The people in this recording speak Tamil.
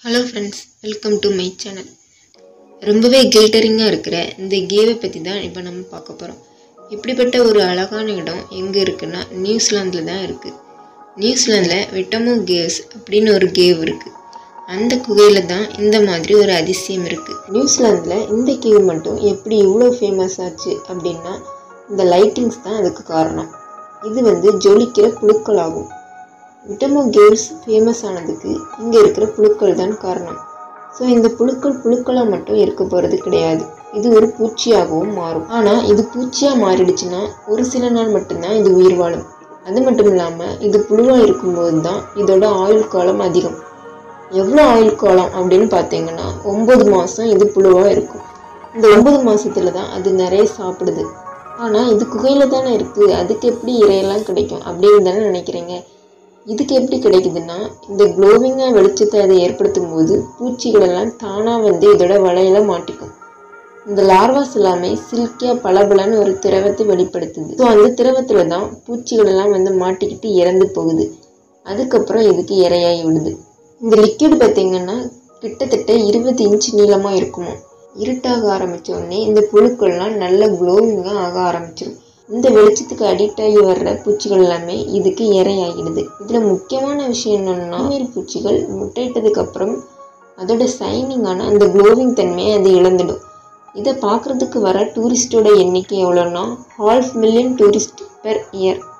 hello friends welcome to my channel ரொம்பவே கில்டரிங்காக இருக்கிற இந்த கேவை பற்றி தான் இப்போ நம்ம பார்க்க போகிறோம் இப்படிப்பட்ட ஒரு அழகான இடம் எங்கே இருக்குன்னா நியூசிலாந்தில் தான் இருக்குது நியூசிலாந்தில் விட்டமோ கேவ்ஸ் அப்படின்னு ஒரு கேவ் இருக்குது அந்த குகையில் தான் இந்த மாதிரி ஒரு அதிசயம் இருக்குது நியூசிலாந்தில் இந்த கேவ் மட்டும் எப்படி இவ்வளோ ஃபேமஸ் ஆச்சு அப்படின்னா இந்த லைட்டிங்ஸ் தான் அதுக்கு காரணம் இது வந்து ஜொலிக்கிற புழுக்கள் ஆகும் விட்டமோ கேவ்ஸ் ஃபேமஸ் ஆனதுக்கு இங்கே இருக்கிற புழுக்கள் தான் காரணம் ஸோ இந்த புழுக்கள் புழுக்களாக மட்டும் இருக்க போகிறது கிடையாது இது ஒரு பூச்சியாகவும் மாறும் ஆனால் இது பூச்சியாக மாறிடுச்சுன்னா ஒரு சில நாள் மட்டும்தான் இது உயிர் வாழும் அது மட்டும் இல்லாமல் இது புழுவாக இருக்கும்போது தான் இதோட ஆயுள் காலம் அதிகம் எவ்வளோ ஆயுள் காலம் அப்படின்னு பார்த்தீங்கன்னா ஒம்பது மாதம் இது புழுவாக இருக்கும் இந்த ஒம்பது மாதத்துல தான் அது நிறைய சாப்பிடுது ஆனால் இது குகையில் தானே இருக்குது அதுக்கு எப்படி இறையெல்லாம் கிடைக்கும் அப்படின்னு தானே நினைக்கிறீங்க இதுக்கு எப்படி கிடைக்குதுன்னா இந்த க்ளோவிங்காக வெளிச்சத்தை அதை ஏற்படுத்தும் போது பூச்சிகள் எல்லாம் தானாக வந்து இதோட வலையில மாட்டிக்கும் இந்த லார்வாஸ் எல்லாமே சில்கியாக பளபளன்னு ஒரு திரவத்தை வெளிப்படுத்துது ஸோ அந்த திரவத்தில் தான் பூச்சிகள் எல்லாம் வந்து மாட்டிக்கிட்டு இறந்து போகுது அதுக்கப்புறம் இதுக்கு இரையாகி விடுது இந்த லிக்விட் பார்த்தீங்கன்னா கிட்டத்தட்ட இருபது இன்ச் நீளமாக இருக்குமா இருட்டாக ஆரம்பித்த உடனே இந்த புழுக்கள்லாம் நல்ல க்ளோவிங்காக ஆக ஆரம்பிச்சிடும் இந்த வெளிச்சத்துக்கு அடிக்ட் ஆகி வர்ற பூச்சிகள் எல்லாமே இதுக்கு இரையாகிடுது இதில் முக்கியமான விஷயம் என்னன்னா நீர் பூச்சிகள் முட்டையிட்டதுக்கு அப்புறம் அதோட சைனிங்கான அந்த க்ளோவிங் தன்மையை அது இழந்துடும் இதை பார்க்குறதுக்கு வர டூரிஸ்டோட எண்ணிக்கை எவ்வளோன்னா half million tourist per year